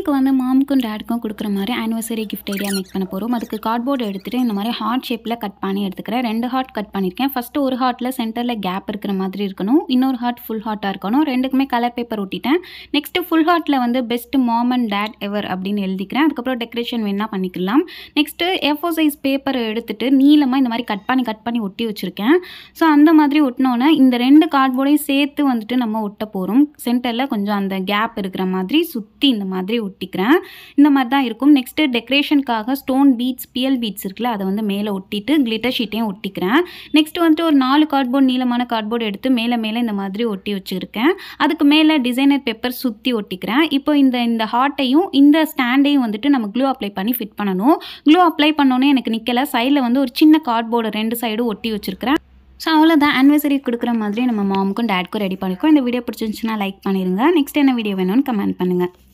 இன்றைக்கி வந்து மாமுக்கும் டேடுக்கும் கொடுக்குற மாதிரி ஆனிவர்சரி கிஃப்ட் ஐடியா மேக் பண்ண போகிறோம் அதுக்கு கார்ட்போர்டு எடுத்துகிட்டு இந்த மாதிரி ஹார்ட் ஷேப்பில் கட் பண்ணி எடுத்துக்கிறேன் ரெண்டு ஹார்ட் கட் பண்ணியிருக்கேன் ஃபஸ்ட்டு ஒரு ஹார்ட்டில் சென்டரில் கேப் இருக்கிற மாதிரி இருக்கணும் இன்னொரு ஹார்ட் ஃபுல் ஹார்ட்டாக இருக்கணும் ரெண்டுக்குமே கலர் பேப்பர் ஒட்டிட்டேன் நெக்ஸ்ட்டு ஃபுல் ஹார்ட்டில் வந்து best mom and dad ever அப்படின்னு எழுதிக்கிறேன் அதுக்கப்புறம் டெக்கரேஷன் வேணால் பண்ணிக்கலாம் நெக்ஸ்ட்டு எஃபோ சைஸ் பேப்பர் எடுத்துகிட்டு நீளமாக இந்த மாதிரி கட் பண்ணி கட் பண்ணி ஒட்டி வச்சுருக்கேன் ஸோ அந்த மாதிரி ஒட்டினோன்னே இந்த ரெண்டு கார்ட்போர்டையும் சேர்த்து வந்துட்டு நம்ம ஒட்ட போகிறோம் சென்டரில் கொஞ்சம் அந்த கேப் இருக்கிற மாதிரி சுற்றி இந்த மாதிரி ஒட்டிக்கிறேன் இந்த மாதிரி தான் இருக்கும் நெக்ஸ்ட்டு டெக்கரேஷனுக்காக ஸ்டோன் பீட்ஸ் பிஎல் பீட்ஸ் இருக்குல்ல அதை வந்து மேலே ஒட்டிட்டு கிளிட்டர் ஷீட்டையும் ஒட்டிக்கிறேன் நெக்ஸ்ட் வந்துட்டு ஒரு நாலு கார்ட்போர்ட் நீளமான கார்ட்போர்டு எடுத்து மேலே மேலே இந்த மாதிரி ஒட்டி வச்சுருக்கேன் அதுக்கு மேலே டிசைனர் பேப்பர் சுற்றி ஒட்டிக்கிறேன் இப்போ இந்த இந்த ஹார்ட்டையும் இந்த ஸ்டாண்டையும் வந்துட்டு நம்ம க்ளூ அப்ளை பண்ணி ஃபிட் பண்ணணும் க்ளூ அப்ளை பண்ணோன்னே எனக்கு நிற்கல சைடில் வந்து ஒரு சின்ன கார்ட்போர்டு ரெண்டு சைடும் ஒட்டி வச்சுருக்கிறேன் ஸோ அவ்வளோதான் ஆனிவர்சரி கொடுக்குற மாதிரி நம்ம மாமுக்கும் டேட்க்கும் ரெடி பண்ணிக்கோ இந்த வீடியோ பிடிச்சிருந்துச்சுன்னா லைக் பண்ணிடுங்க நெக்ஸ்ட் என்ன வீடியோ வேணும்னு கமெண்ட் பண்ணுங்கள்